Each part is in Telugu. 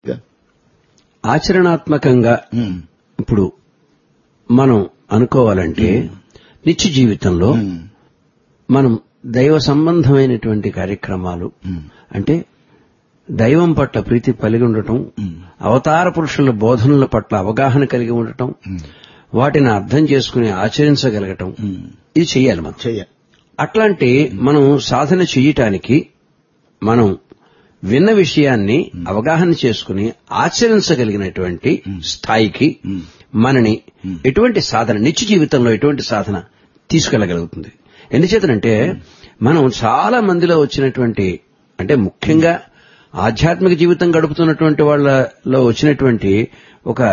ఆచరణాత్మకంగా ఉమ్, ఇప్పుడు మనం అనుకోవాలంటే నిత్య జీవితంలో ఉమ్, మనం దైవ సంబంధమైనటువంటి కార్యక్రమాలు ఉమ్, అంటే దైవం పట్ల ప్రీతి కలిగి ఉండటం ఉమ్, అవతార పురుషుల బోధనల పట్ల అవగాహన కలిగి ఉండటం ఉమ్, వాటిని అర్థం చేసుకుని ఆచరించగలగటం ఉమ్. ఇది చెయ్యాలి మనం చెయ్య అట్లాంటి మనం సాధన చెయ్యటానికి మనం విన్న విషయాన్ని అవగాహన చేసుకుని ఆచరించగలిగినటువంటి స్థాయికి మనని ఎటువంటి సాధన నిత్య జీవితంలో ఎటువంటి సాధన తీసుకెళ్లగలుగుతుంది ఎందుచేతనంటే మనం చాలా మందిలో వచ్చినటువంటి అంటే ముఖ్యంగా ఆధ్యాత్మిక జీవితం గడుపుతున్నటువంటి వాళ్ళలో వచ్చినటువంటి ఒక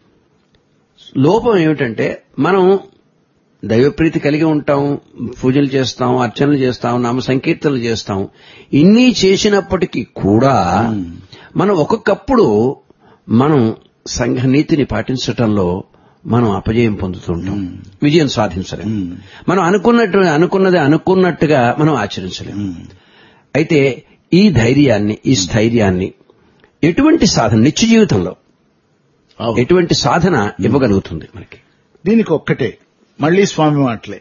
లోపం ఏమిటంటే మనం దైవప్రీతి కలిగి ఉంటాం పూజలు చేస్తాం అర్చనలు చేస్తాం నామ సంకీర్తనలు చేస్తాం ఇన్ని చేసినప్పటికీ కూడా మనం ఒక్కొక్కప్పుడు మనం సంఘ నీతిని పాటించటంలో మనం అపజయం పొందుతుంటాం విజయం సాధించలేం మనం అనుకున్నట్టు అనుకున్నది అనుకున్నట్టుగా మనం ఆచరించలేం అయితే ఈ ధైర్యాన్ని ఈ స్థైర్యాన్ని ఎటువంటి సాధన నిత్య జీవితంలో అవును. ఎటువంటి సాధన ఇవ్వగలుగుతుంది మనకి దీనికి ఒక్కటే మళ్ళీ స్వామి మాటలే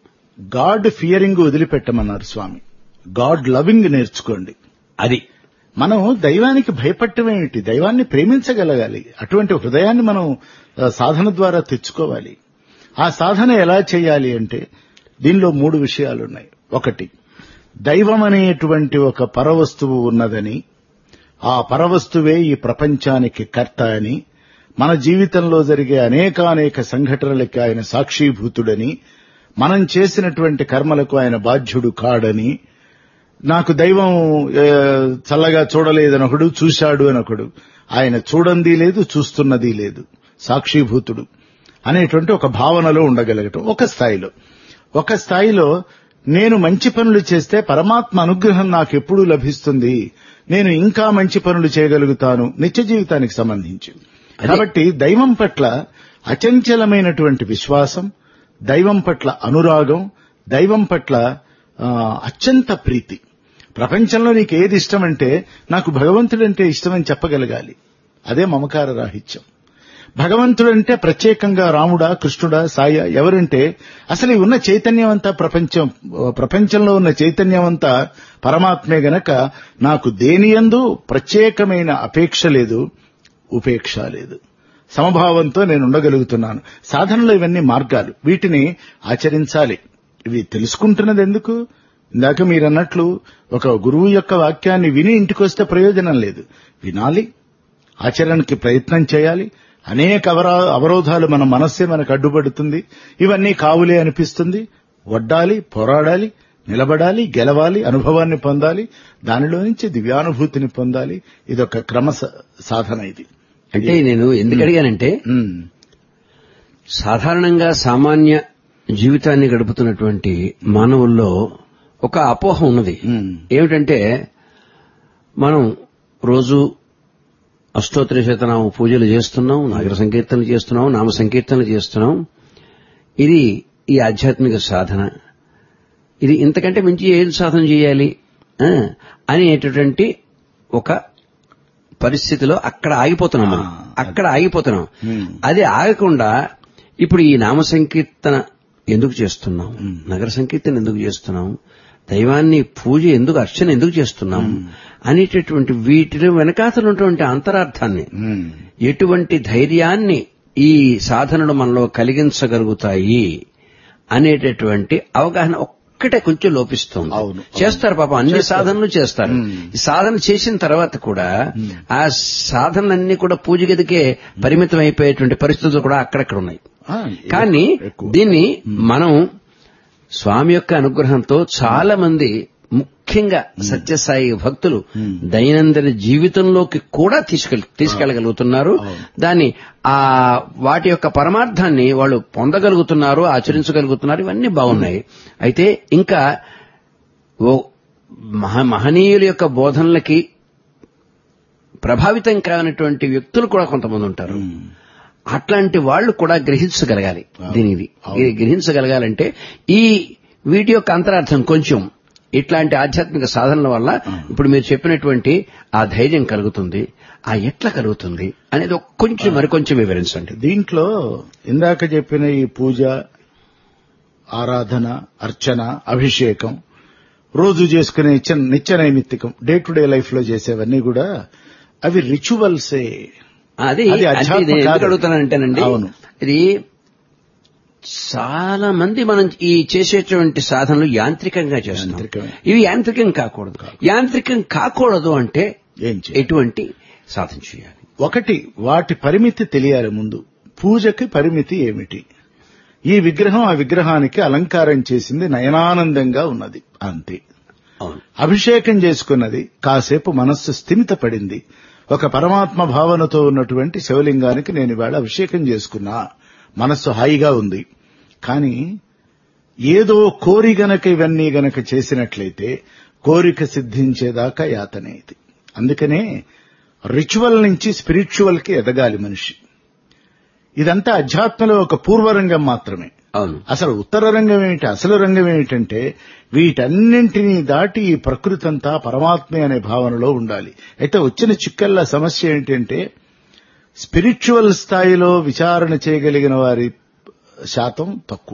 గాడ్ ఫియరింగ్ వదిలిపెట్టమన్నారు స్వామి గాడ్ లవింగ్ నేర్చుకోండి అది మనం దైవానికి భయపడటం ఏమిటి దైవాన్ని ప్రేమించగలగాలి అటువంటి హృదయాన్ని మనం ఆ, సాధన ద్వారా తెచ్చుకోవాలి ఆ సాధన ఎలా చేయాలి అంటే దీనిలో మూడు విషయాలు ఉన్నాయి ఒకటి దైవం అనేటువంటి ఒక పరవస్తువు ఉన్నదని ఆ పరవస్తువే ఈ ప్రపంచానికి కర్త అని మన జీవితంలో జరిగే అనేకానేక సంఘటనలకి ఆయన సాక్షీభూతుడని మనం చేసినటువంటి కర్మలకు ఆయన బాధ్యుడు కాడని నాకు దైవం ఏ, చల్లగా చూడలేదనొకడు చూశాడు అనొకడు ఆయన చూడంది లేదు చూస్తున్నది లేదు సాక్షిభూతుడు అనేటువంటి ఒక భావనలో ఉండగలగటం ఒక స్థాయిలో ఒక స్థాయిలో నేను మంచి పనులు చేస్తే పరమాత్మ అనుగ్రహం నాకు ఎప్పుడూ లభిస్తుంది నేను ఇంకా మంచి పనులు చేయగలుగుతాను నిత్య జీవితానికి సంబంధించి కాబట్టి దైవం పట్ల అచంచలమైనటువంటి విశ్వాసం దైవం పట్ల అనురాగం దైవం పట్ల ఆ, అత్యంత ప్రీతి ప్రపంచంలో నీకు ఏది ఇష్టమంటే నాకు భగవంతుడంటే ఇష్టమని చెప్పగలగాలి అదే మమకార రాహిత్యం భగవంతుడంటే ప్రత్యేకంగా రాముడా కృష్ణుడా సాయ ఎవరంటే అసలు ఈ ఉన్న చైతన్యం అంతా ప్రపంచం ప్రపంచంలో ఉన్న చైతన్యం అంతా పరమాత్మే గనక నాకు దేనియందు ప్రత్యేకమైన అపేక్ష లేదు ఉపేక్ష లేదు సమభావంతో నేను ఉండగలుగుతున్నాను సాధనలో ఇవన్నీ మార్గాలు వీటిని ఆచరించాలి ఇవి తెలుసుకుంటున్నది ఎందుకు ఇందాక మీరన్నట్లు ఒక గురువు యొక్క వాక్యాన్ని విని ఇంటికొస్తే ప్రయోజనం లేదు వినాలి ఆచరణకి ప్రయత్నం చేయాలి అనేక అవరా అవరోధాలు మన మనస్సే మనకు అడ్డుపడుతుంది ఇవన్నీ కావులే అనిపిస్తుంది వడ్డాలి పోరాడాలి నిలబడాలి గెలవాలి అనుభవాన్ని పొందాలి దానిలో నుంచి దివ్యానుభూతిని పొందాలి ఇదొక క్రమ స- సాధన ఇది అంటే నేను ఎందుకు అడిగానంటే ఉమ్, సాధారణంగా సామాన్య జీవితాన్ని గడుపుతున్నటువంటి మానవుల్లో ఒక అపోహ ఉన్నది ఉమ్, ఏమిటంటే మనం రోజు అష్టోత్తర శతనామ పూజలు చేస్తున్నాం నాగర సంకీర్తనలు చేస్తున్నాం నామ సంకీర్తనలు చేస్తున్నాం ఇది ఈ ఆధ్యాత్మిక సాధన ఇది ఇంతకంటే మించి ఏం సాధన చేయాలి ఆ, అనేటటువంటి ఒక పరిస్థితిలో అక్కడ ఆగిపోతున్నాం మనం ఆ, అక్కడ ఆగిపోతున్నాం ఉమ్, అది ఆగకుండా ఇప్పుడు ఈ నామ సంకీర్తన ఎందుకు చేస్తున్నాం నగర సంకీర్తన ఎందుకు చేస్తున్నాం దైవాన్ని పూజ ఎందుకు అర్చన ఎందుకు చేస్తున్నాం అనేటటువంటి వీటిలో వెనకాతలు ఉన్నటువంటి అంతరార్థాన్ని ఉమ్, ఎటువంటి ధైర్యాన్ని ఈ సాధనలు మనలో కలిగించగలుగుతాయి అనేటటువంటి అవగాహన ఒక్కటే కొంచెం లోపిస్తుంది అవును, చేస్తారు పాపం అన్ని సాధనలు చేస్తారు ఈ సాధన చేసిన తర్వాత కూడా ఆ సాధనలన్నీ కూడా పూజ గదికే పరిమితం అయిపోయేటువంటి పరిస్థితులు కూడా అక్కడక్కడ ఉన్నాయి ఆ, కానీ ఎక్కువ. దీన్ని మనం స్వామి యొక్క అనుగ్రహంతో చాలా మంది ముఖ్యంగా సత్యసాయి భక్తులు దైనందిన జీవితంలోకి కూడా తీసుకెళ్ తీసుకెళ్లగలుగుతున్నారు దాన్ని ఆ వాటి యొక్క పరమార్థాన్ని వాళ్ళు పొందగలుగుతున్నారు ఆచరించగలుగుతున్నారు ఇవన్నీ బాగున్నాయి అయితే ఇంకా ఓ మహ మహనీయుల యొక్క బోధనలకి ప్రభావితం కానటువంటి వ్యక్తులు కూడా కొంతమంది ఉంటారు అట్లాంటి వాళ్ళు కూడా గ్రహించగలగాలి దీనిది ఇది గ్రహించగలగాలంటే ఈ వీటి యొక్క అంతరార్థం కొంచెం ఇట్లాంటి ఆధ్యాత్మిక సాధనల వల్ల ఇప్పుడు మీరు చెప్పినటువంటి ఆ ధైర్యం కలుగుతుంది ఆ ఎట్లా కలుగుతుంది అనేది ఒక కొంచెం మరికొంచెం వివరించండి దీంట్లో ఇందాక చెప్పిన ఈ పూజ ఆరాధన అర్చన అభిషేకం రోజు చేసుకునే నిత్య నిత్య నైమిత్తికం డే టు డే లైఫ్ లో చేసేవన్నీ కూడా అవి రిచువల్సే అది అది అంటే అధ్యాత్మ ఇది ఎందుకు కార్యం. అడుగుతానంటేనండి అవును. ఇది చాలా మంది మనం ఈ చేసేటువంటి సాధనలు యాంత్రికంగా చేస్తున్నాం యాంత్రికమే. ఇవి యాంత్రికం కాకూడదు యాంత్రికం కాకూడదు అంటే ఏం చేయాలి ఎటువంటి సాధన చేయాలి ఒకటి వాటి పరిమితి తెలియాలి ముందు పూజకి పరిమితి ఏమిటి ఈ విగ్రహం ఆ విగ్రహానికి అలంకారం చేసింది నయనానందంగా ఉన్నది అంతే అవును అభిషేకం చేసుకున్నది కాసేపు మనస్సు స్థిమిత పడింది ఒక పరమాత్మ భావనతో ఉన్నటువంటి శివలింగానికి నేను ఇవాళ అభిషేకం చేసుకున్నా మనస్సు హాయిగా ఉంది కానీ ఏదో కోరి గనక ఇవన్నీ గనక చేసినట్లయితే కోరిక సిద్ధించేదాకా యాతనే ఇది అందుకనే రిచువల్ నుంచి స్పిరిచువల్ కి ఎదగాలి మనిషి ఇదంతా అధ్యాత్మలో ఒక పూర్వరంగం మాత్రమే అవును అసలు ఉత్తర రంగం ఏమిటి అసలు రంగం ఏమిటంటే వీటన్నింటినీ దాటి ఈ ప్రకృతి అంతా పరమాత్మే అనే భావనలో ఉండాలి అయితే వచ్చిన చిక్కల్లా సమస్య ఏంటంటే స్పిరిచువల్ స్థాయిలో విచారణ చేయగలిగిన వారి శాతం తక్కువ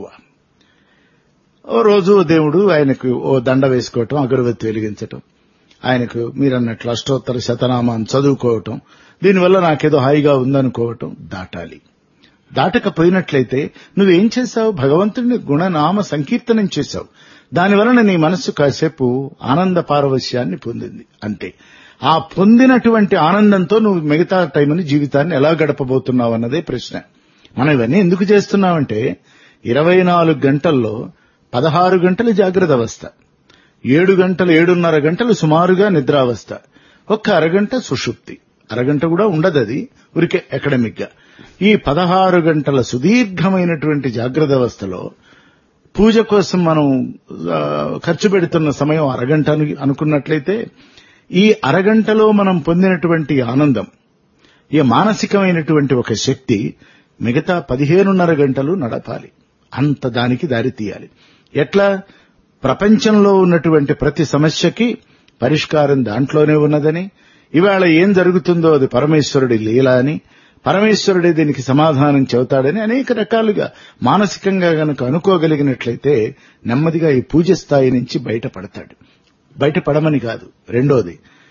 ఓ రోజు దేవుడు ఆయనకు ఓ దండ వేసుకోవటం అగరబత్తి వెలిగించటం ఆయనకు మీరన్నట్లు అష్టోత్తర శతనామాన్ని చదువుకోవటం దీనివల్ల నాకేదో హాయిగా ఉందనుకోవటం దాటాలి దాటకపోయినట్లయితే నువ్వేం చేశావు భగవంతుడిని గుణనామ సంకీర్తనం చేశావు దానివలన నీ మనస్సు కాసేపు ఆనంద పారవశ్యాన్ని పొందింది అంతే ఆ పొందినటువంటి ఆనందంతో నువ్వు మిగతా టైంని జీవితాన్ని ఎలా గడపబోతున్నావు అన్నదే ప్రశ్న మనం ఇవన్నీ ఎందుకు చేస్తున్నామంటే ఇరవై నాలుగు గంటల్లో పదహారు గంటలు జాగ్రత్త అవస్థ ఏడు గంటలు ఏడున్నర గంటలు సుమారుగా నిద్రావస్థ ఒక్క అరగంట సుషుప్తి అరగంట కూడా ఉండదు అది ఉరికే అకాడమిక్ గా ఈ పదహారు గంటల సుదీర్ఘమైనటువంటి జాగ్రత్త అవస్థలో పూజ కోసం మనం ఆ, ఖర్చు పెడుతున్న సమయం అరగంట అని అనుకున్నట్లయితే ఈ అరగంటలో మనం పొందినటువంటి ఆనందం ఈ మానసికమైనటువంటి ఒక శక్తి మిగతా పదిహేనున్నర గంటలు నడపాలి అంత దానికి దారి తీయాలి ఎట్లా ప్రపంచంలో ఉన్నటువంటి ప్రతి సమస్యకి పరిష్కారం దాంట్లోనే ఉన్నదని ఇవాళ ఏం జరుగుతుందో అది పరమేశ్వరుడి లీల అని పరమేశ్వరుడే దీనికి సమాధానం చెబుతాడని అనేక రకాలుగా మానసికంగా గనక అనుకోగలిగినట్లయితే నెమ్మదిగా ఈ పూజ స్థాయి నుంచి బయటపడతాడు బయటపడమని కాదు రెండోది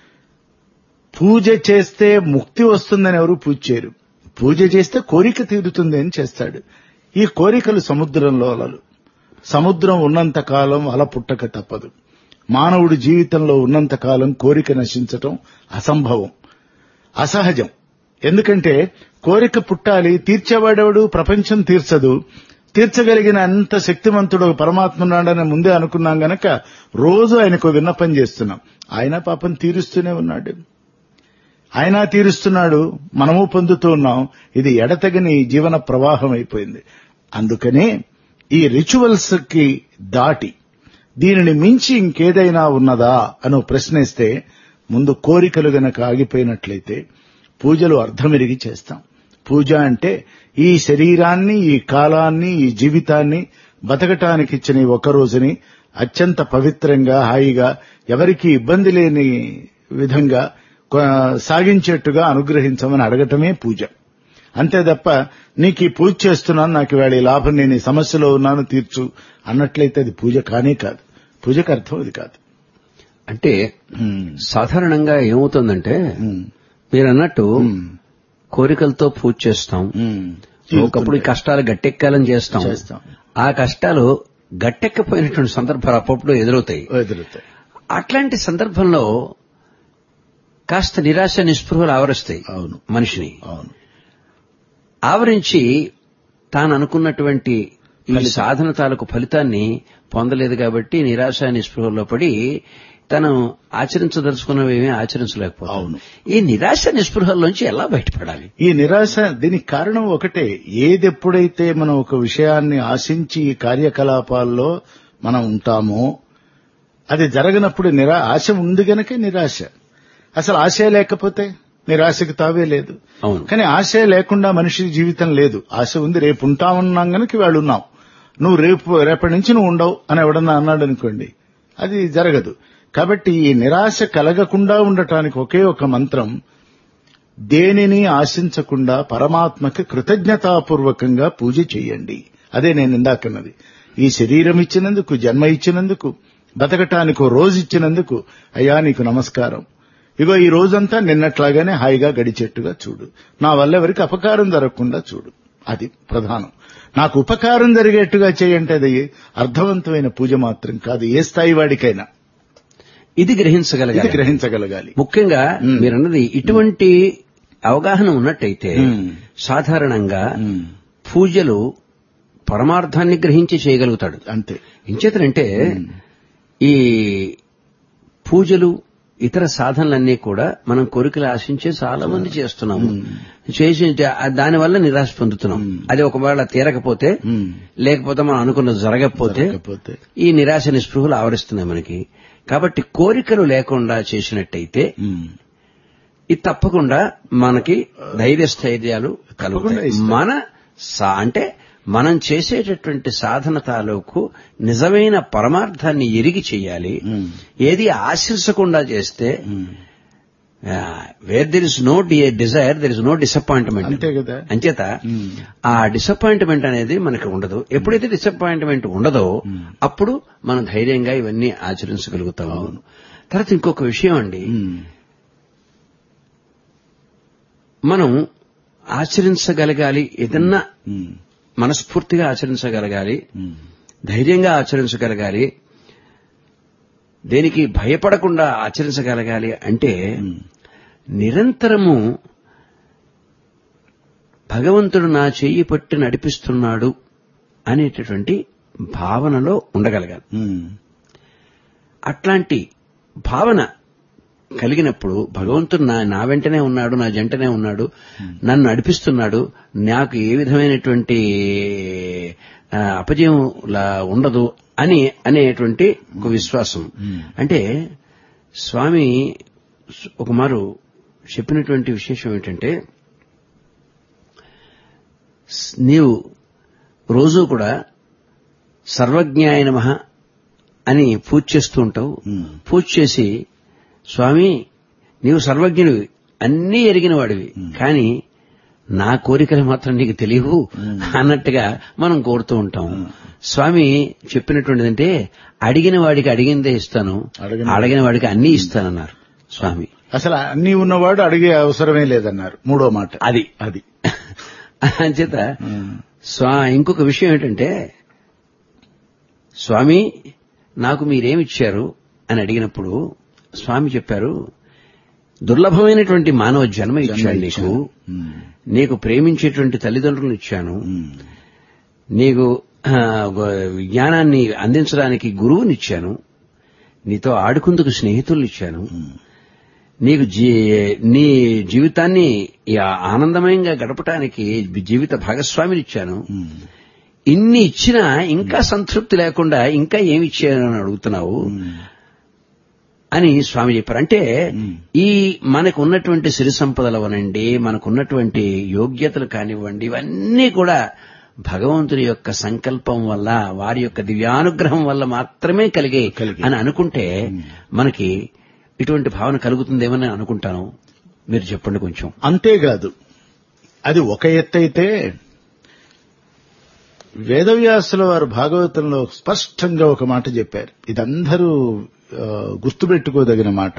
పూజ చేస్తే ముక్తి వస్తుందని ఎవరు పూజ చేయరు పూజ చేస్తే కోరిక తీరుతుంది అని చేస్తాడు ఈ కోరికలు సముద్రంలో అలలు సముద్రం ఉన్నంత కాలం అల పుట్టక తప్పదు మానవుడి జీవితంలో ఉన్నంత కాలం కోరిక నశించటం అసంభవం అసహజం ఎందుకంటే కోరిక పుట్టాలి తీర్చేవాడెవడు ప్రపంచం తీర్చదు తీర్చగలిగిన అంత శక్తిమంతుడు ఒక పరమాత్మ ఉన్నాడని ముందే అనుకున్నాం గనక రోజు ఆయనకు విన్నపం చేస్తున్నాం ఆయన పాపం తీరుస్తూనే ఉన్నాడు ఆయన తీరుస్తున్నాడు మనము పొందుతూ ఉన్నాం ఇది ఎడతెగని జీవన ప్రవాహం అయిపోయింది అందుకనే ఈ రిచువల్స్ కి దాటి దీనిని మించి ఇంకేదైనా ఉన్నదా అని ప్రశ్నిస్తే ముందు కోరికలు గనక ఆగిపోయినట్లయితే పూజలు అర్థమెరిగి చేస్తాం పూజ అంటే ఈ శరీరాన్ని ఈ కాలాన్ని ఈ జీవితాన్ని బతకటానికి ఇచ్చిన ఈ ఒక్క రోజుని అత్యంత పవిత్రంగా హాయిగా ఎవరికీ ఇబ్బంది లేని విధంగా కొ- సాగించేట్టుగా అనుగ్రహించమని అడగటమే పూజ అంతే తప్ప నీకు ఈ పూజ చేస్తున్నాను నాకు ఇవాళ ఈ లాభం నేను ఈ సమస్యలో ఉన్నాను తీర్చు అన్నట్లయితే అది పూజ కానే కాదు పూజకు అర్థం అది కాదు అంటే సాధారణంగా ఏమవుతుందంటే ఉమ్, మీరు అన్నట్టు ఉమ్, కోరికలతో పూజ చేస్తాం ఉమ్. ఒకప్పుడు ఈ కష్టాలు గట్టెక్కాలని చేస్తాం చేస్తాం. ఆ కష్టాలు గట్టెక్కపోయినటువంటి సందర్భాలు అప్పుడప్పుడు ఎదురవుతాయి ఎదురుతాయి అట్లాంటి సందర్భంలో కాస్త నిరాశ నిస్పృహలు ఆవరిస్తాయి అవును మనిషిని అవును ఆవరించి తాను అనుకున్నటువంటి ఈ సాధన తాలూకు ఫలితాన్ని పొందలేదు కాబట్టి నిరాశ నిస్పృహల్లో పడి తను ఆచరించదలుచుకున్నవేమీ ఆచరించలేకపోతాడు అవును. ఈ నిరాశ నిస్పృహల్లోంచి ఎలా బయటపడాలి ఈ నిరాశ దీనికి కారణం ఒకటే ఏదెప్పుడైతే మనం ఒక విషయాన్ని ఆశించి ఈ కార్యకలాపాల్లో మనం ఉంటామో అది జరగనప్పుడు నిరా ఆశ ఉంది గనకే నిరాశ అసలు ఆశ లేకపోతే నిరాశకు తావే లేదు అవును కానీ ఆశ లేకుండా మనిషి జీవితం లేదు ఆశ ఉంది రేపు ఉంటామన్నాం గనక వాళ్ళు ఉన్నాం నువ్వు రేపు రేపటి నుంచి నువ్వు ఉండవు అని ఎవడన్నా అన్నాడు అనుకోండి అది జరగదు కాబట్టి ఈ నిరాశ కలగకుండా ఉండటానికి ఒకే ఒక మంత్రం దేనిని ఆశించకుండా పరమాత్మకి కృతజ్ఞతాపూర్వకంగా పూజ చేయండి అదే నేను ఇందాకన్నది ఈ శరీరం ఇచ్చినందుకు జన్మ ఇచ్చినందుకు బతకటానికి ఓ రోజు ఇచ్చినందుకు అయ్యా నీకు నమస్కారం ఇగో ఈ రోజంతా నిన్నట్లాగానే హాయిగా గడిచేట్టుగా చూడు నా వల్ల ఎవరికి అపకారం జరగకుండా చూడు అది ప్రధానం నాకు ఉపకారం జరిగేట్టుగా చేయంటే అది అర్థవంతమైన పూజ మాత్రం కాదు ఏ స్థాయి వాడికైనా ఇది ఇది గ్రహించగలగాలి గ్రహించగలగాలి ముఖ్యంగా మ్మ్. మీరన్నది ఇటువంటి అవగాహన ఉన్నట్టయితే మ్మ్. సాధారణంగా ఉమ్, పూజలు పరమార్థాన్ని గ్రహించి చేయగలుగుతాడు అంతే ఇంచేతనంటే ఈ పూజలు ఇతర సాధనలన్నీ కూడా మనం కోరికలు ఆశించే చాలా మంది చేస్తున్నాము చేసి దాని వల్ల నిరాశ పొందుతున్నాం అది ఒకవేళ తీరకపోతే ఉమ్, లేకపోతే మనం అనుకున్నది జరగకపోతే లేకపోతే ఈ నిరాశ నిస్పృహలు ఆవరిస్తున్నాయి మనకి కాబట్టి కోరికలు లేకుండా చేసినట్టయితే ఉమ్, ఇది తప్పకుండా మనకి ధైర్యస్థైర్యాలు కలుగుతాయి ఇస్తాయి. మన సా- అంటే మనం చేసేటటువంటి సాధన తాలూకు నిజమైన పరమార్థాన్ని ఎరిగి చేయాలి ఉమ్, ఏది ఆశించకుండా చేస్తే ఉమ్. Where there is no desire there is no disappointment అంతే కదా అంచేత ఉమ్, ఆ డిసప్పాయింట్మెంట్ అనేది మనకి ఉండదు ఎప్పుడైతే డిసప్పాయింట్మెంట్ ఉండదో అప్పుడు మనం ధైర్యంగా ఇవన్నీ ఆచరించగలుగుతాము తర్వాత ఇంకొక విషయం అండి ఉమ్, మనం ఆచరించగలగాలి ఏదన్నా ఉమ్, మనస్ఫూర్తిగా ఆచరించగలగాలి ఉమ్, ధైర్యంగా ఆచరించగలగాలి దేనికి భయపడకుండా ఆచరించగలగాలి అంటే ఉమ్. నిరంతరము భగవంతుడు నా చెయ్యి పట్టి నడిపిస్తున్నాడు అనేటటువంటి భావనలో ఉండగలగాలి ఉమ్, అట్లాంటి భావన కలిగినప్పుడు భగవంతుడు నా నా వెంటనే ఉన్నాడు నా జంటనే ఉన్నాడు నన్ను నడిపిస్తున్నాడు నాకు ఏ విధమైనటువంటి ఆ, అపజయం లా- ఉండదు అని అనేటువంటి ఒక విశ్వాసం అంటే స్వామి ఒక మారు చెప్పినటువంటి విశేషం ఏంటంటే స్- నీవు రోజు కూడా సర్వజ్ఞాయ నమః అని పూజ చేస్తూ ఉంటావు ఉమ్. పూజ చేసి స్వామి నీవు సర్వజ్ఞుడివి అన్నీ ఎరిగిన వాడివి కానీ నా కోరికలు మాత్రం నీకు తెలియవు అన్నట్టుగా మనం కోరుతూ ఉంటాం స్వామి చెప్పినటువంటిదంటే అడిగిన వాడికి అడిగిందే ఇస్తాను అడిగిన- అడిగిన వాడికి అన్నీ ఇస్తానన్నారు స్వామి అసలు అన్ని ఉన్నవాడు అడిగే అవసరమే లేదన్నారు మూడో మాట అది అది అంచేత ఉమ్, స్వా ఇంకొక విషయం ఏంటంటే స్వామి నాకు మీరేమిచ్చారు అని అడిగినప్పుడు స్వామి చెప్పారు దుర్లభమైనటువంటి మానవ జన్మ ఇచ్చాను నీకు ఉమ్, నీకు ప్రేమించేటువంటి తల్లిదండ్రులను ఇచ్చాను ఉమ్, నీకు ఆ, గ- విజ్ఞానాన్ని అందించడానికి గురువునిచ్చాను నీతో ఆడుకుందుకు స్నేహితుల్ని ఇచ్చాను నీకు జీ- నీ జీవితాన్ని ఈ ఆనందమయంగా గడపటానికి జీవిత భాగస్వామిని ఇచ్చాను ఉమ్, ఇన్ని ఇచ్చినా ఇంకా సంతృప్తి లేకుండా ఇంకా ఏమి ఇచ్చానని అడుగుతున్నావు అని స్వామి చెప్పారు అంటే ఈ మనకు ఉన్నటువంటి సిరి సంపదలవనండి మనకున్నటువంటి యోగ్యతలు కానివ్వండి ఇవన్నీ కూడా భగవంతుని యొక్క సంకల్పం వల్ల వారి యొక్క దివ్యానుగ్రహం వల్ల మాత్రమే కలిగే కలిగే. అని అనుకుంటే మనకి ఇటువంటి భావన కలుగుతుందేమని అనుకుంటాను మీరు చెప్పండి కొంచెం అంతేకాదు అది ఒక ఎత్తైతే వేదవ్యాసుల వారు భాగవతంలో స్పష్టంగా ఒక మాట చెప్పారు ఇదందరూ ఆ, గుర్తుపెట్టుకోదగిన మాట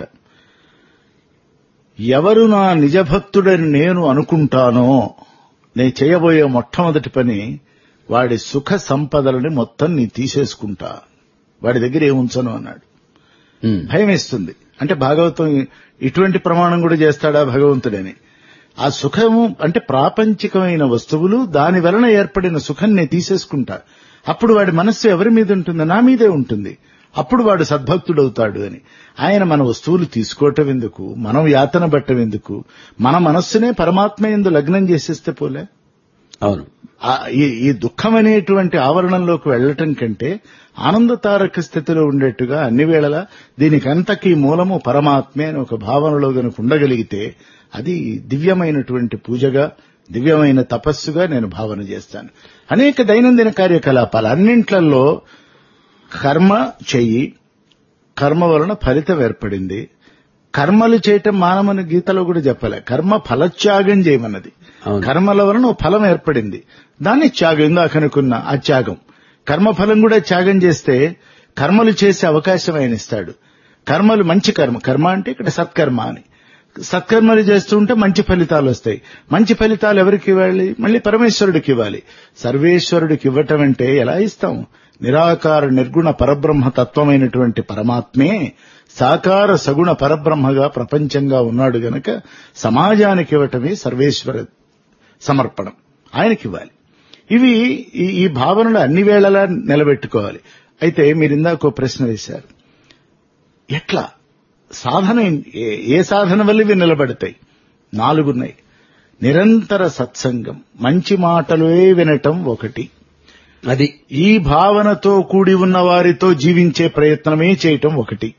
ఎవరు నా నిజభక్తుడని నేను అనుకుంటానో నేను చేయబోయే మొట్టమొదటి పని వాడి సుఖ సంపదలని మొత్తం నీ తీసేసుకుంటా వాడి దగ్గర ఏముంచను అన్నాడు ఉమ్. భయం వేస్తుంది అంటే భాగవతం ఇటువంటి ప్రమాణం కూడా చేస్తాడా భగవంతుడని ఆ సుఖము అంటే ప్రాపంచికమైన వస్తువులు దాని వలన ఏర్పడిన సుఖం నేను తీసేసుకుంటా అప్పుడు వాడి మనస్సు ఎవరి మీద ఉంటుంది నా మీదే ఉంటుంది అప్పుడు వాడు సద్భక్తుడవుతాడు అని ఆయన మన వస్తువులు తీసుకోవటం ఎందుకు మనం యాతన పట్టం ఎందుకు మన మనస్సునే పరమాత్మ ఎందు లగ్నం చేసేస్తే పోలే అవును ఆ ఈ- ఈ దుఃఖం అనేటువంటి ఆవరణంలోకి వెళ్లటం కంటే ఆనందతారక స్థితిలో ఉండేట్టుగా అన్ని వేళలా దీనికంతకీ మూలము పరమాత్మే అని ఒక భావనలో గనుక ఉండగలిగితే అది దివ్యమైనటువంటి పూజగా దివ్యమైన తపస్సుగా నేను భావన చేస్తాను అనేక దైనందిన కార్యకలాపాలు అన్నింట్లలో కర్మ చెయ్యి కర్మ వలన ఫలితం ఏర్పడింది కర్మలు చేయటం మానమని గీతలో కూడా చెప్పలే కర్మ ఫలత్యాగం చేయమన్నది అవును. కర్మల వలన ఓ ఫలం ఏర్పడింది దాన్ని త్యాగం ఇందాక అనుకున్న ఆ త్యాగం కర్మఫలం కూడా త్యాగం చేస్తే కర్మలు చేసే అవకాశం ఆయన ఇస్తాడు కర్మలు మంచి కర్మ కర్మ అంటే ఇక్కడ సత్కర్మ అని సత్కర్మలు చేస్తుంటే మంచి ఫలితాలు వస్తాయి మంచి ఫలితాలు ఎవరికి ఇవ్వాలి మళ్ళీ పరమేశ్వరుడికి ఇవ్వాలి సర్వేశ్వరుడికి ఇవ్వటం అంటే ఎలా ఇస్తాం నిరాకార నిర్గుణ పరబ్రహ్మ తత్వమైనటువంటి పరమాత్మే సాకార సగుణ పరబ్రహ్మగా ప్రపంచంగా ఉన్నాడు గనక సమాజానికి ఇవ్వటమే సర్వేశ్వర సమర్పణం ఆయనకి ఇవ్వాలి ఇవి ఈ- ఈ భావనలు అన్ని వేళలా నిలబెట్టుకోవాలి అయితే మీరు ఇందాక ఓ ప్రశ్న వేశారు ఎట్లా సాధన ఏం- ఏ- ఏ సాధన వల్ల ఇవి నిలబడతాయి నాలుగున్నాయి నిరంతర సత్సంగం మంచి మాటలే వినటం ఒకటి అది ఈ భావనతో కూడి ఉన్న వారితో జీవించే ప్రయత్నమే చేయటం ఒకటి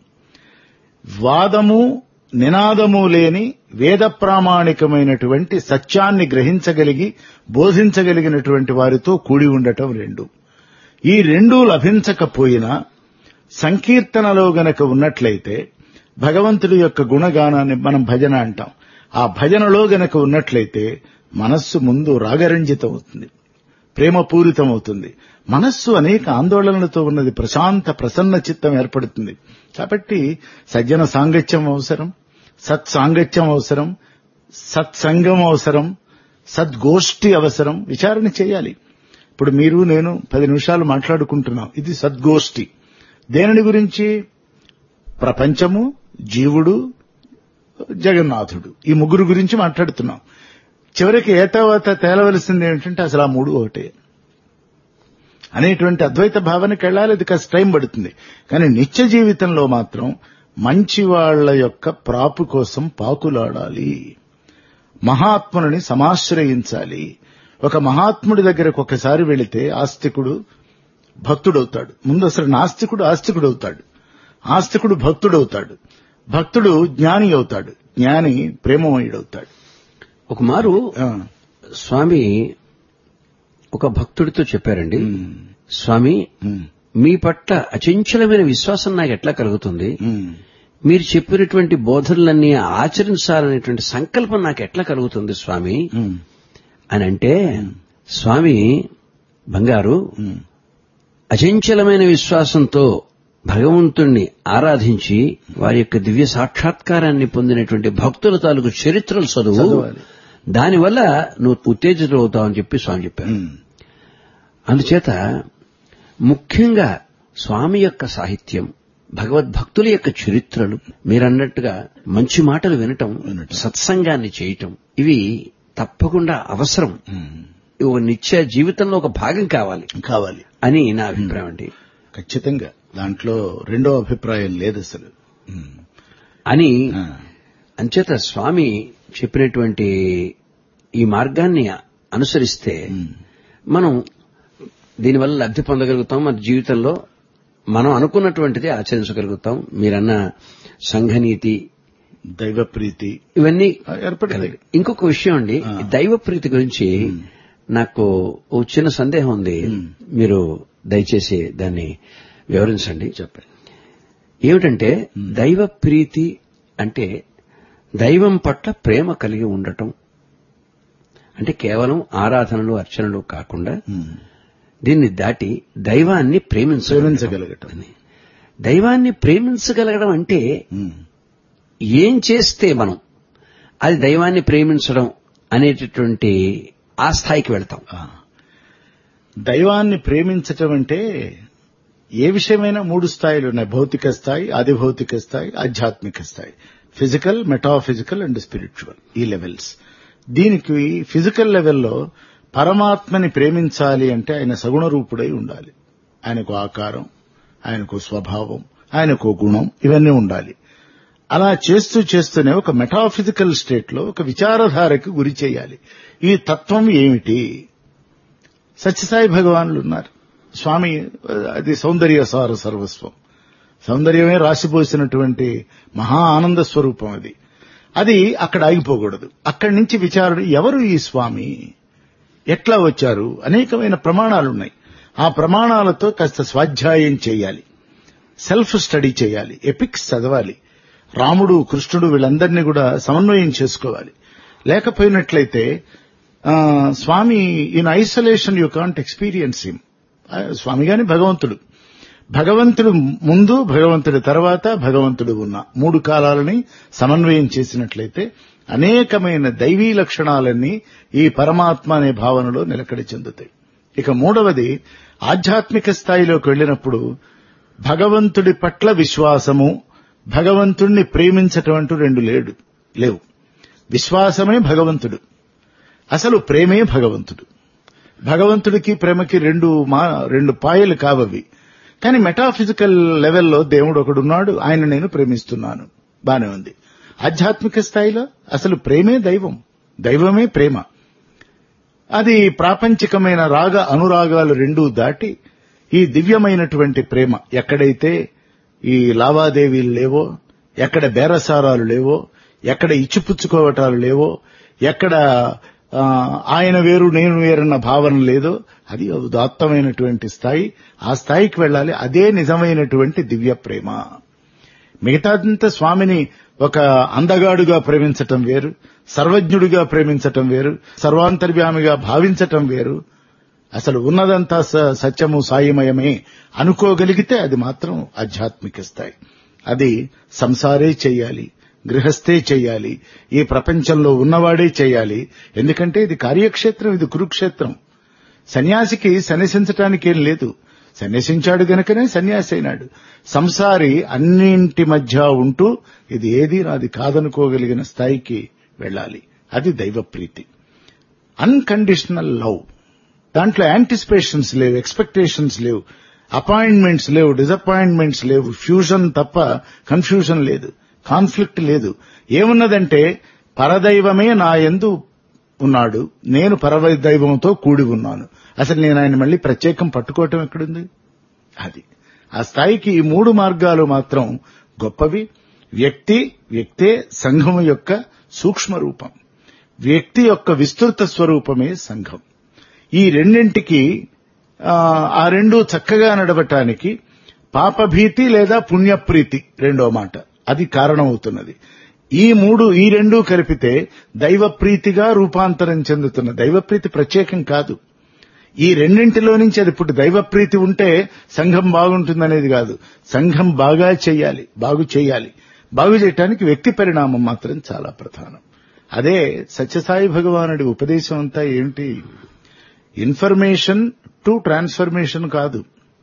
వాదము నినాదము లేని వేద ప్రామాణికమైనటువంటి సత్యాన్ని గ్రహించగలిగి బోధించగలిగినటువంటి వారితో కూడి ఉండటం రెండు ఈ రెండూ లభించకపోయినా సంకీర్తనలో గనక ఉన్నట్లయితే భగవంతుడి యొక్క గుణగానాన్ని మనం భజన అంటాం ఆ భజనలో గనక ఉన్నట్లయితే మనస్సు ముందు రాగరంజితం అవుతుంది ప్రేమపూరితం అవుతుంది మనస్సు అనేక ఆందోళనలతో ఉన్నది ప్రశాంత ప్రసన్న చిత్తం ఏర్పడుతుంది కాబట్టి సజ్జన సాంగత్యం అవసరం సత్ సాంగత్యం అవసరం సత్సంగం అవసరం సద్గోష్ఠి అవసరం విచారణ చేయాలి ఇప్పుడు మీరు నేను పది నిమిషాలు మాట్లాడుకుంటున్నాం ఇది సద్గోష్ఠి దేనిని గురించి ప్రపంచము జీవుడు జగన్నాథుడు ఈ ముగ్గురు గురించి మాట్లాడుతున్నాం చివరికి ఏ తర్వాత తేలవలసింది ఏంటంటే అసలు ఆ మూడు ఒకటే అనేటువంటి అద్వైత భావనకి వెళ్ళాలి అది కాస్త టైం పడుతుంది కానీ నిత్య జీవితంలో మాత్రం మంచి వాళ్ల యొక్క ప్రాపు కోసం పాకులాడాలి మహాత్ముని సమాశ్రయించాలి ఒక మహాత్ముడి దగ్గరకు ఒకసారి వెళితే ఆస్తికుడు భక్తుడవుతాడు ముందు అసలు నాస్తికుడు ఆస్తికుడవుతాడు ఆస్తికుడు భక్తుడవుతాడు భక్తుడు జ్ఞాని అవుతాడు జ్ఞాని ప్రేమమయుడవుతాడు ఒక మారు ఆ, స్వామి ఒక భక్తుడితో చెప్పారండి ఉమ్, స్వామి ఉమ్, మీ పట్ల అచంచలమైన విశ్వాసం నాకు ఎట్లా కలుగుతుంది ఉమ్, మీరు చెప్పినటువంటి బోధనలన్నీ ఆచరించాలనేటువంటి సంకల్పం నాకు ఎట్లా కలుగుతుంది స్వామి ఉమ్, అని అంటే స్వామి బంగారు ఉమ్, అచంచలమైన విశ్వాసంతో భగవంతుణ్ణి ఆరాధించి వారి యొక్క దివ్య సాక్షాత్కారాన్ని పొందినటువంటి భక్తుల తాలూకు చరిత్రలు చదువు చదవాలి. దానివల్ల నువ్వు ఉత్తేజితులు అవుతావని చెప్పి స్వామి చెప్పారు ఉమ్, అందుచేత ముఖ్యంగా స్వామి యొక్క సాహిత్యం భగవద్భక్తుల యొక్క చరిత్రలు మీరన్నట్టుగా మంచి మాటలు వినటం వినటం. సత్సంగాన్ని చేయటం ఇవి తప్పకుండా అవసరం ఉమ్, ఇవి ఒక నిత్య జీవితంలో ఒక భాగం కావాలి కావాలి అని నా అభిప్రాయం అండి ఖచ్చితంగా దాంట్లో రెండో అభిప్రాయం లేదు అసలు ఉమ్, అని ఆ, అంచేత స్వామి చెప్పినటువంటి ఈ మార్గాన్ని అనుసరిస్తే ఉమ్, మనం దీనివల్ల లబ్ధి పొందగలుగుతాం మన జీవితంలో మనం అనుకున్నటువంటిది ఆచరించగలుగుతాం మీరన్న సంఘనీతి దైవ ప్రీతి ఇవన్నీ ఆ, ఏర్పడింది ఇంకొక విషయం అండి ఆ. ఈ దైవ ప్రీతి గురించి నాకు ఓ చిన్న సందేహం ఉంది మ్. మీరు దయచేసి దాన్ని వివరించండి చెప్పండి ఏమిటంటే దైవ ప్రీతి అంటే దైవం పట్ల ప్రేమ కలిగి ఉండటం అంటే కేవలం ఆరాధనలు అర్చనలు కాకుండా ఉమ్, దీన్ని దాటి దైవాన్ని ప్రేమించగలగటం ప్రేమించగలగటం అని. దైవాన్ని ప్రేమించగలగడం అంటే ఉమ్, ఏం చేస్తే మనం అది దైవాన్ని ప్రేమించడం అనేటటువంటి ఆ స్థాయికి వెళ్తాం ఆ. దైవాన్ని ప్రేమించటం అంటే ఏ విషయమైనా మూడు స్థాయిలు ఉన్నాయి భౌతిక స్థాయి ఆది భౌతిక స్థాయి ఆధ్యాత్మిక స్థాయి ఫిజికల్ మెటాఫిజికల్ అండ్ స్పిరిచువల్ ఈ లెవెల్స్ దీనికి ఫిజికల్ లెవెల్లో పరమాత్మని ప్రేమించాలి అంటే ఆయన సగుణ రూపుడై ఉండాలి ఆయనకు ఆకారం ఆయనకు స్వభావం ఆయనకు గుణం ఇవన్నీ ఉండాలి అలా చేస్తూ చేస్తూనే ఒక మెటాఫిజికల్ స్టేట్ లో ఒక విచారధారకు గురి చేయాలి ఈ తత్వం ఏమిటి సత్యసాయి భగవానులు ఉన్నారు స్వామి అది సౌందర్య సార సర్వస్వం సౌందర్యమే రాసిపోసినటువంటి మహా ఆనంద స్వరూపం అది అది అక్కడ ఆగిపోకూడదు అక్కడి నుంచి విచారణ ఎవరు ఈ స్వామి ఎట్లా వచ్చారు అనేకమైన ప్రమాణాలు ఉన్నాయి ఆ ప్రమాణాలతో కాస్త స్వాధ్యాయం చేయాలి సెల్ఫ్ స్టడీ చేయాలి ఎపిక్స్ చదవాలి రాముడు కృష్ణుడు వీళ్ళందరినీ కూడా సమన్వయం చేసుకోవాలి లేకపోయినట్లయితే ఆ, Swami in isolation you can't experience him Swami గాని భగవంతుడు భగవంతుడు ముందు భగవంతుడి తర్వాత భగవంతుడు ఉన్న మూడు కాలాలని సమన్వయం చేసినట్లయితే అనేకమైన దైవీ లక్షణాలన్నీ ఈ పరమాత్మ అనే భావనలో నిలకడ చెందుతాయి ఇక మూడవది ఆధ్యాత్మిక స్థాయిలోకి వెళ్ళినప్పుడు భగవంతుడి పట్ల విశ్వాసము భగవంతుణ్ణి ప్రేమించటం అంటూ రెండు లేడు లేవు విశ్వాసమే భగవంతుడు అసలు ప్రేమే భగవంతుడు భగవంతుడికి ప్రేమకి రెండు మా రెండు పాయలు కావవి కానీ మెటాఫిజికల్ లెవెల్లో దేవుడు ఒకడున్నాడు ఆయన నేను ప్రేమిస్తున్నాను బానే ఉంది ఆధ్యాత్మిక స్థాయిలో అసలు ప్రేమే దైవం దైవమే ప్రేమ అది ప్రాపంచికమైన రాగ అనురాగాలు రెండూ దాటి ఈ దివ్యమైనటువంటి ప్రేమ ఎక్కడైతే ఈ లావాదేవీలు లేవో ఎక్కడ బేరసారాలు లేవో ఎక్కడ ఇచ్చిపుచ్చుకోవటాలు లేవో ఎక్కడ ఆ, ఆయన వేరు నేను వేరన్న భావన లేదో అది ఉదాత్తమైనటువంటి స్థాయి ఆ స్థాయికి వెళ్ళాలి అదే నిజమైనటువంటి దివ్య ప్రేమ మిగతాదంతా స్వామిని ఒక అందగాడుగా ప్రేమించటం వేరు సర్వజ్ఞుడిగా ప్రేమించటం వేరు సర్వాంతర్యామిగా భావించటం వేరు అసలు ఉన్నదంతా స- సత్యము సాయిమయమే అనుకోగలిగితే అది మాత్రం ఆధ్యాత్మిక స్థాయి అది సంసారే చెయ్యాలి గృహస్థే చెయ్యాలి ఈ ప్రపంచంలో ఉన్నవాడే చెయ్యాలి ఎందుకంటే ఇది కార్యక్షేత్రం ఇది కురుక్షేత్రం సన్యాసికి సన్యసించటానికి ఏం లేదు సన్యసించాడు గనుకనే సన్యాసి అయినాడు సంసారి అన్నింటి మధ్య ఉంటూ ఇది ఏది నాది కాదనుకోగలిగిన స్థాయికి వెళ్ళాలి అది దైవ ప్రీతి అన్కండిషనల్ లవ్ దాంట్లో యాంటిసిపేషన్స్ లేవు ఎక్స్పెక్టేషన్స్ లేవు అపాయింట్మెంట్స్ లేవు డిసప్పాయింట్మెంట్స్ లేవు ఫ్యూజన్ తప్ప కన్ఫ్యూజన్ లేదు కాన్ఫ్లిక్ట్ లేదు ఏమున్నదంటే పరదైవమే నా ఎందు ఉన్నాడు నేను పరదైవంతో కూడి ఉన్నాను అసలు నేను ఆయన మళ్ళీ ప్రత్యేకం పట్టుకోవటం ఎక్కడుంది అది ఆ స్థాయికి ఈ మూడు మార్గాలు మాత్రం గొప్పవి వ్యక్తి వ్యక్తే సంఘము యొక్క సూక్ష్మ రూపం వ్యక్తి యొక్క విస్తృత స్వరూపమే సంఘం ఈ రెండింటికి ఆ, ఆ రెండు చక్కగా నడవటానికి పాపభీతి లేదా పుణ్యప్రీతి రెండో మాట అది కారణమవుతున్నది ఈ మూడు ఈ రెండు కలిపితే దైవ ప్రీతిగా రూపాంతరం చెందుతున్న దైవప్రీతి ప్రత్యేకం కాదు ఈ రెండింటిలో నుంచి అది ఇప్పుడు దైవప్రీతి ఉంటే సంఘం బాగుంటుందనేది కాదు సంఘం బాగా చేయాలి బాగు చేయాలి బాగు చేయటానికి వ్యక్తి పరిణామం మాత్రం చాలా ప్రధానం అదే సత్యసాయి భగవానుడి ఉపదేశం అంతా ఏంటి ఇన్ఫర్మేషన్ టు ట్రాన్స్ఫర్మేషన్ కాదు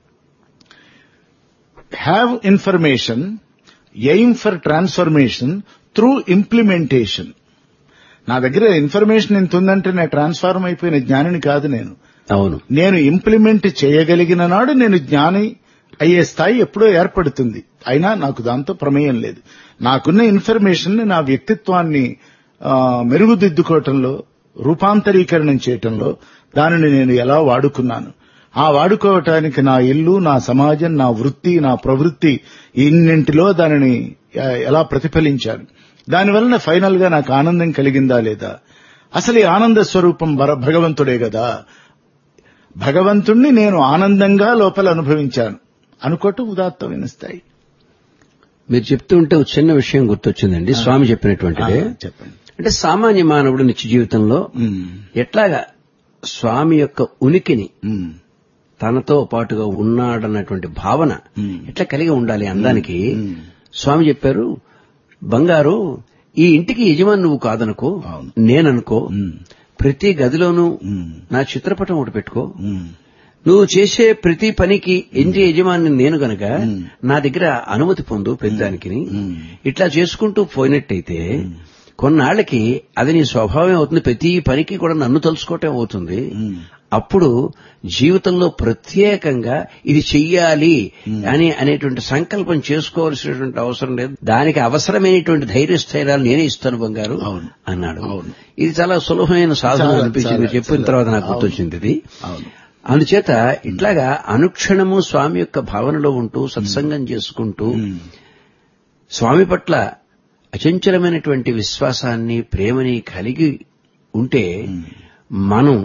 have information aim for transformation through implementation నా దగ్గర ఇన్ఫర్మేషన్ ఎంత ఉందంటే నేను ట్రాన్స్ఫార్మ్ అయిపోయిన జ్ఞానిని కాదు నేను అవును నేను ఇంప్లిమెంట్ చేయగలిగిన నాడు నేను జ్ఞాని అయ్యే స్థాయి ఎప్పుడో ఏర్పడుతుంది అయినా నాకు దాంతో ప్రమేయం లేదు నాకున్న ఇన్ఫర్మేషన్ నా వ్యక్తిత్వాన్ని ఆ, మెరుగుదిద్దుకోవటంలో రూపాంతరీకరణం చేయటంలో దానిని నేను ఎలా వాడుకున్నాను ఆ వాడుకోవటానికి నా ఇల్లు నా సమాజం నా వృత్తి నా ప్రవృత్తి ఇన్నింటిలో దానిని ఆ, ఎలా ప్రతిఫలించాను దానివలన ఫైనల్ గా నాకు ఆనందం కలిగిందా లేదా అసలు ఈ ఆనంద స్వరూపం వర- భగవంతుడే కదా భగవంతుణ్ణి నేను ఆనందంగా లోపల అనుభవించాను అనుకోవటం ఉదాత్తమైన స్థాయి మీరు చెప్తూ ఉంటే ఒక చిన్న విషయం గుర్తొచ్చిందండి స్వామి చెప్పినటువంటిదే ఆ, చెప్పండి అంటే సామాన్య మానవుడు నిత్య జీవితంలో ఉమ్, ఎట్లాగా స్వామి యొక్క ఉనికిని ఉమ్, తనతో పాటుగా ఉన్నాడన్నటువంటి భావన ఉమ్. ఎట్లా కలిగి ఉండాలి అందానికి ఉమ్. స్వామి చెప్పారు బంగారు ఈ ఇంటికి యజమాని నువ్వు కాదనుకో అవును. నేననుకో ఉమ్, ప్రతి గదిలోనూ ఉమ్, నా చిత్రపటం ఒకటి పెట్టుకో ఉమ్, నువ్వు చేసే ప్రతి పనికి ఇంటి యజమాని నేను గనక మ్. నా దగ్గర అనుమతి పొందు ప్రతిదానికి మ్. ఇట్లా చేసుకుంటూ పోయినట్టయితే కొన్నాళ్లకి అది నీ స్వభావం అవుతుంది ప్రతి పనికి కూడా నన్ను తలుచుకోవటం అవుతుంది ఉమ్. అప్పుడు జీవితంలో ప్రత్యేకంగా ఇది చెయ్యాలి అని అనేటువంటి సంకల్పం చేసుకోవాల్సినటువంటి అవసరం లేదు దానికి అవసరమైనటువంటి ధైర్య స్థైర్యాలు నేనే ఇస్తాను బంగారు అవును. అన్నాడు అవును. ఇది చాలా సులభమైన సాధన చాలా, అనిపించింది చాలా, చెప్పిన చాలా. తర్వాత నాకు అవును. గుర్తొచ్చింది ఇది అవును అందుచేత ఇట్లాగా అనుక్షణము స్వామి యొక్క భావనలో ఉంటూ సత్సంగం చేసుకుంటూ ఉమ్, స్వామి పట్ల అచంచలమైనటువంటి విశ్వాసాన్ని ప్రేమని కలిగి ఉంటే మనం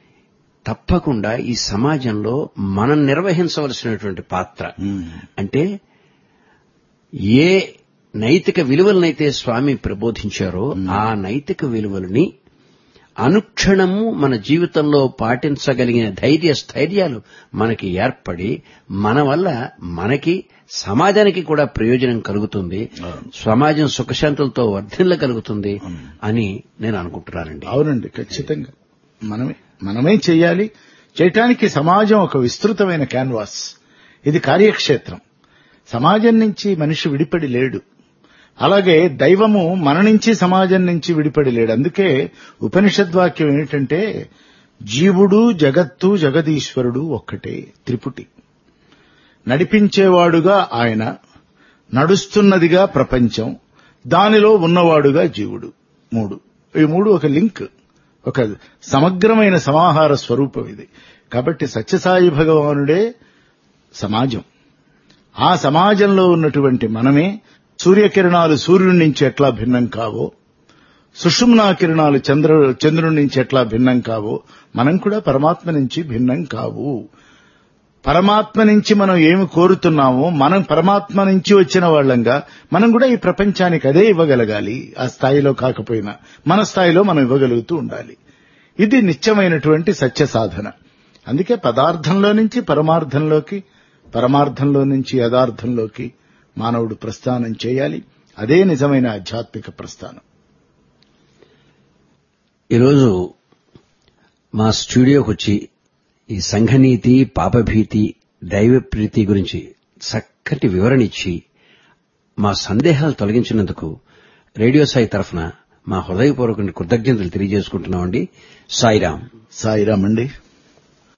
తప్పకుండా ఈ సమాజంలో మనం నిర్వహించవలసినటువంటి పాత్ర ఉమ్, అంటే ఏ నైతిక విలువలనైతే స్వామి ప్రబోధించారో ఆ నైతిక విలువలని అనుక్షణము మన జీవితంలో పాటించగలిగిన ధైర్య స్థైర్యాలు మనకి ఏర్పడి మన వల్ల మనకి సమాజానికి కూడా ప్రయోజనం కలుగుతుంది సమాజం సుఖశాంతులతో వర్ధిల్లగలుగుతుంది అని నేను అనుకుంటున్నానండి అవునండి ఖచ్చితంగా మనమే మనమే చేయాలి చేయటానికి సమాజం ఒక విస్తృతమైన క్యాన్వాస్ ఇది కార్యక్షేత్రం సమాజం నుంచి మనిషి విడిపడి లేడు అలాగే దైవము మన నుంచి సమాజం నుంచి విడిపడి లేడు అందుకే ఉపనిషద్వాక్యం ఏమిటంటే జీవుడు జగత్తు జగదీశ్వరుడు ఒక్కటే త్రిపుటి నడిపించేవాడుగా ఆయన నడుస్తున్నదిగా ప్రపంచం దానిలో ఉన్నవాడుగా జీవుడు మూడు ఈ మూడు ఒక లింక్ ఒక సమగ్రమైన సమాహార స్వరూపం ఇది కాబట్టి సత్యసాయి భగవానుడే సమాజం ఆ సమాజంలో ఉన్నటువంటి మనమే సూర్యకిరణాలు సూర్యుడి నుంచి ఎట్లా భిన్నం కావో సుషుమ్నా కిరణాలు చంద్ర చంద్రుడి నుంచి ఎట్లా భిన్నం కావో మనం కూడా పరమాత్మ నుంచి భిన్నం కావు పరమాత్మ నుంచి మనం ఏమి కోరుతున్నామో మనం పరమాత్మ నుంచి వచ్చిన వాళ్ళంగా మనం కూడా ఈ ప్రపంచానికి అదే ఇవ్వగలగాలి ఆ స్థాయిలో కాకపోయినా మన స్థాయిలో మనం ఇవ్వగలుగుతూ ఉండాలి ఇది నిత్యమైనటువంటి సత్య సాధన అందుకే పదార్థంలో నుంచి పరమార్థంలోకి పరమార్థంలో నుంచి యథార్థంలోకి మానవుడు ప్రస్థానం చేయాలి అదే నిజమైన ఆధ్యాత్మిక ప్రస్థానం ఈరోజు మా స్టూడియోకి వచ్చి ఈ సంఘనీతి పాపభీతి దైవ ప్రీతి గురించి చక్కటి వివరణ ఇచ్చి మా సందేహాలు తొలగించినందుకు రేడియో సాయి తరఫున మా హృదయపూర్వక కృతజ్ఞతలు తెలియజేసుకుంటున్నామండి సాయిరాం సాయిరామండి